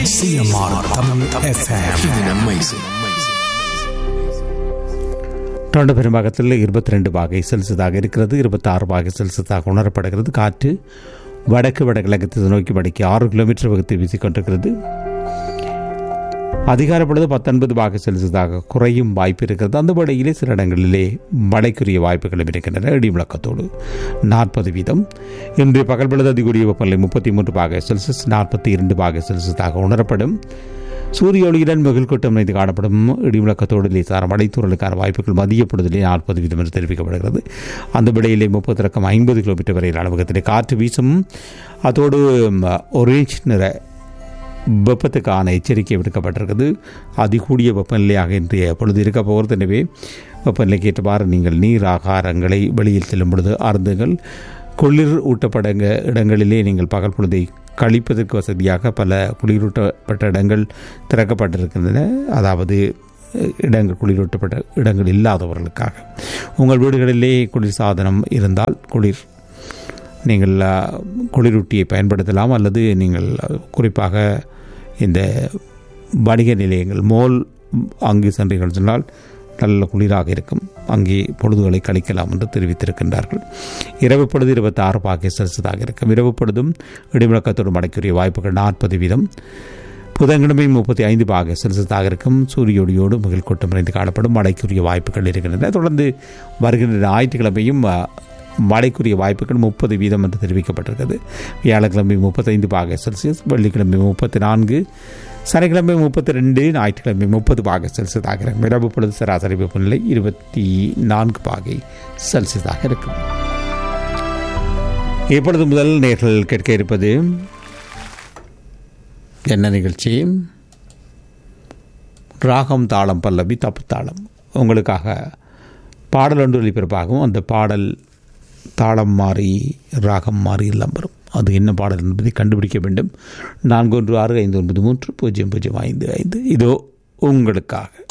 CMR Tamil FM இது நம்ம இசை டொரண்டோ பெரும்பாகத்தில் இருபத்தி ரெண்டு பாகை செல்சியஸாக இருக்கிறது இருபத்தாறு பாகை செல்சியஸாக உணரப்படுகிறது காற்று வடக்கு வடகிழக்கு திசை நோக்கி மணிக்கு ஆறு கிலோமீட்டர் வேகத்தில் வீசிக்கொண்டிருக்கிறது அதிகார பொழுது பத்தொன்பது பாக செல்சியஸாக குறையும் வாய்ப்பு இருக்கிறது அந்த வடையிலே சில இடங்களிலே மழைக்குரிய வாய்ப்புகளும் இருக்கின்றன இடி முழக்கத்தோடு நாற்பது வீதம் இன்று பகல் பொழுது அதிகூடிய வெப்பநிலை முப்பத்தி மூன்று பாக செல்சியஸ் நாற்பத்தி இரண்டு பாக செல்சியஸாக உணரப்படும் சூரிய ஒளியுடன் மிகில் கூட்டம் இணைந்து காணப்படும் இடிமுழக்கத்தோடு லேசார மழைத்தூரலுக்கான வாய்ப்புகள் மதிய பொழுதிலே நாற்பது வீதம் என்று தெரிவிக்கப்படுகிறது அந்த விடையிலே முப்பது ரக்கம் ஐம்பது கிலோமீட்டர் வரையில் அளவகத்திலே காற்று வீசும் அதோடு ஒரேஞ்ச் நிற வெப்பத்துக்கான எச்சரிக்கை விடுக்கப்பட்டிருக்கிறது அதிகூடிய வெப்பநிலையாக இன்றைய பொழுது இருக்க போகிறது எனவே வெப்பநிலைக்கு ஏற்றவாறு நீங்கள் நீர் ஆகாரங்களை வெளியில் செல்லும் பொழுது அருந்துங்கள் குளிர் ஊட்டப்படங்க இடங்களிலே நீங்கள் பகல் பொழுதை கழிப்பதற்கு வசதியாக பல குளிரூட்டப்பட்ட இடங்கள் திறக்கப்பட்டிருக்கின்றன அதாவது இடங்கள் குளிரூட்டப்பட்ட இடங்கள் இல்லாதவர்களுக்காக உங்கள் வீடுகளிலே குளிர் சாதனம் இருந்தால் குளிர் நீங்கள் அஹ், குளிரூட்டியை பயன்படுத்தலாம் அல்லது நீங்கள் அஹ், குறிப்பாக இந்த வணிக நிலையங்கள் மோல் அங்கு சென்றீர்கள் சொன்னால் நல்ல குளிராக இருக்கும் அங்கே பொழுதுகளை கழிக்கலாம் என்று தெரிவித்திருக்கின்றார்கள் இரவு பொழுது இருபத்தி ஆறு பாகை செல்சியஸாக இருக்கும் இரவு பொழுதும் இடிமுழக்கத்தோடு மழைக்குரிய வாய்ப்புகள் நாற்பது வீதம் புதன்கிழமை முப்பத்தி ஐந்து பாக செல்சியஸாக இருக்கும் சூரிய ஒளியோடு மிகில் கூட்டம் நிறைந்து காணப்படும் மழைக்குரிய வாய்ப்புகள் இருக்கின்றன தொடர்ந்து வருகின்ற ஞாயிற்றுக்கிழமையும் அஹ், மழைக்குரிய வாய்ப்புகள் முப்பது வீதம் என்று தெரிவிக்கப்பட்டிருக்கிறது வியாழக்கிழமை முப்பத்தைந்து பாக செல்சியஸ் வெள்ளிக்கிழமை முப்பத்தி நான்கு சனிக்கிழமை முப்பத்தி ரெண்டு ஞாயிற்றுக்கிழமை முப்பது பாகை செல்சியஸாக இருக்கும் இரவு பொழுது சராசரி வெப்பநிலை இருபத்தி நான்கு பாகை செல்சியஸாக இருக்கும் இப்பொழுது முதல் நேர்கள் கேட்க இருப்பது என்ன நிகழ்ச்சி ராகம் தாளம் பல்லவி தப்பு தாளம் உங்களுக்காக பாடல் ஒன்று ஒளிபரப்பாகும் அந்த பாடல் தாளம் மாறி ராகம் மாறி எல்லாம் வரும் அது என்ன பாடல் என்பதை கண்டுபிடிக்க வேண்டும் நான்கு ஒன்று ஆறு ஐந்து ஒன்பது மூன்று பூஜ்ஜியம் பூஜ்ஜியம் ஐந்து ஐந்து இதோ உங்களுக்காக